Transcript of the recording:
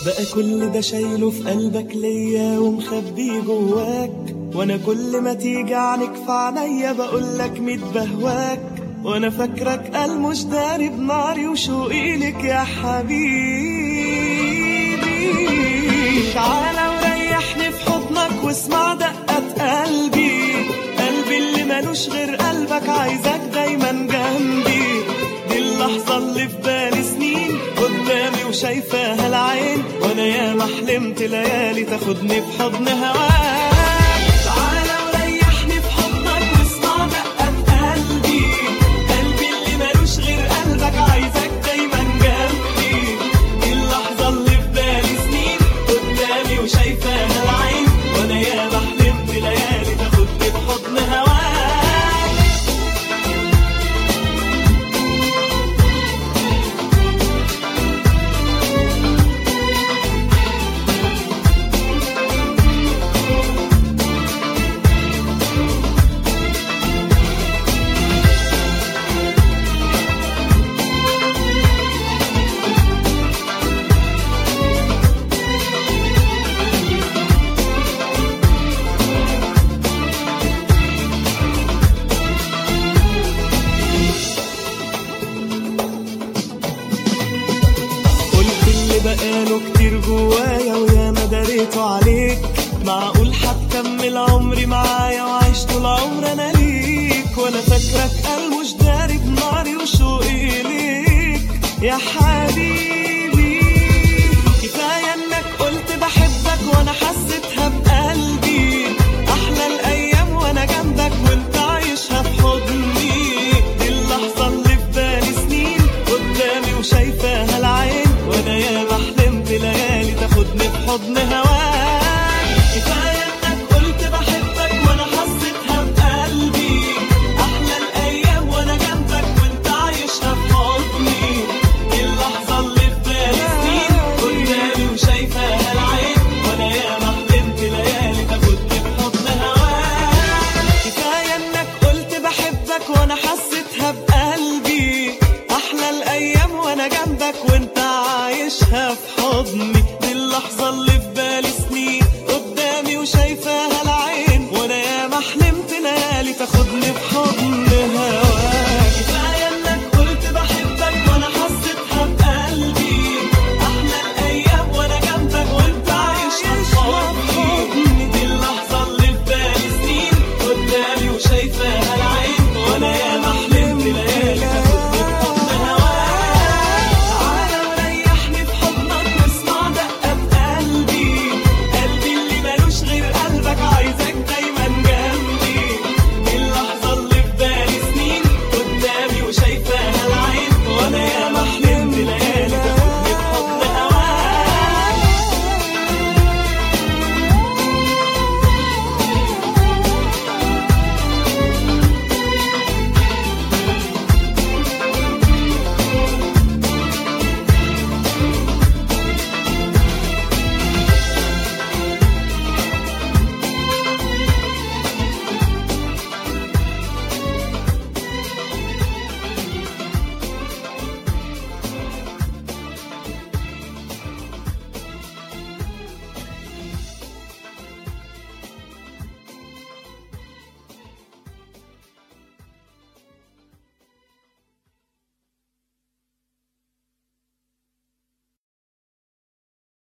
بقى كل ده شايله في قلبك ليا ومخبيه جواك وانا كل ما تيجي عنك في عينيا بقولك ميت بهواك وانا فاكرك قال مش داري بناري وشوقي لك يا حبيبي تعالى وريحني في حضنك واسمع دقة قلبي قلبي اللي ملوش غير قلبك عايزك دايما جنبي دي اللحظة اللي في بالي سنين قدامي وشايفاها العين وانا يا ما حلمت ليالي تاخدني في حضن هواك تعالى وريحني في حضنك واسمع دقة قلبي قلبي اللي ملوش غير قلبك عايزك دايما جنبي دي اللحظة اللي في بالي سنين قدامي وشايفاها العين وانا يا ما حلمت ليالي تاخدني في حضن هواك قلت اللي بقاله كتير جوايا ويا ما دريته عليك معقول هتكمل عمري معايا وعيش طول عمري انا ليك وانا فاكرك قال مش داري بناري وشوقي ليك يا حبيبي كفايه انك قلت بحبك وانا حسيتها بقلبي احلى الايام وانا جنبك وانت عايشها في حضني دي اللحظه اللي في بالي سنين قدامي وشايفاها العين وانا يا ما حلمت ليالي تاخدني في حضن هواك كفايه انك قلت بحبك وانا حسيتها بقلبي احلى الايام وانا جنبك وانت عايشها في حضني دي اللحظه اللي في بالي سنين قدامي وشايفاها العين وانا يا ما حلمت ليالي تاخدني في حضن هواك كفايه انك قلت بحبك وانا حسيتها بقلبي احلى الايام وانا جنبك وانت عايشها في حضني